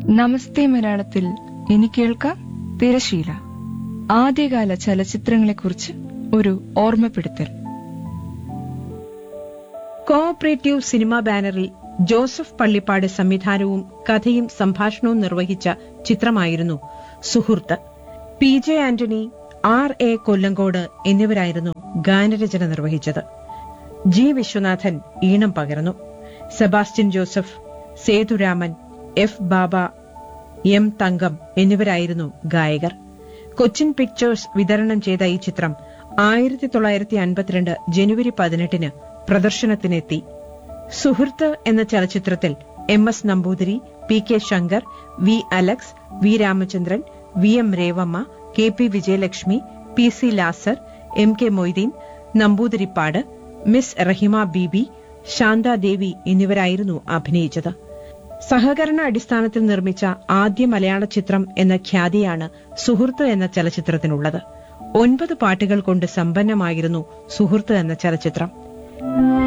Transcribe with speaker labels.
Speaker 1: നമസ്തേ മലയാളത്തിൽ ഇനി കേൾക്കാം തിരശീല ആദ്യകാല ചലച്ചിത്രങ്ങളെക്കുറിച്ച് ഒരു ഓർമ്മപ്പെടുത്തൽ
Speaker 2: കോഓപ്പറേറ്റീവ് സിനിമ ബാനറിൽ ജോസഫ് പള്ളിപ്പാട് സംവിധാനവും കഥയും സംഭാഷണവും നിർവഹിച്ച ചിത്രമായിരുന്നു Suhruthu P J Antony R A Kollankode എന്നിവരായിരുന്നു ഗാനരചന നിർവഹിച്ചത് ജി വിശ്വനാഥൻ ഈണം പകർന്നു Sebastian Joseph Sethuraman F Baba M Thankam എന്നിവരായിരുന്നു ഗായകർ കൊച്ചിൻ പിക്ചേഴ്സ് വിതരണം ചെയ്ത ഈ ചിത്രം ആയിരത്തി തൊള്ളായിരത്തി അൻപത്തിരണ്ട് ജനുവരി പതിനെട്ടിന് പ്രദർശനത്തിനെത്തി സുഹൃത്ത് എന്ന ചലച്ചിത്രത്തിൽ M S Namboothiri P K Shankar V Alex V Ramachandran V M Revamma K P Vijayalakshmi P C Lazar M K Moideen Namboothirippad miss Rahima Beebi Santhadevi എന്നിവരായിരുന്നു അഭിനയിച്ചത് സഹകരണ അടിസ്ഥാനത്തിൽ നിർമ്മിച്ച ആദ്യ മലയാള ചിത്രം എന്ന ഖ്യാതിയാണ് സുഹൃത്ത് എന്ന ചലച്ചിത്രത്തിനുള്ളത് ഒൻപത് പാട്ടുകൾ കൊണ്ട് സമ്പന്നമായിരുന്നു സുഹൃത്ത് എന്ന ചലച്ചിത്രം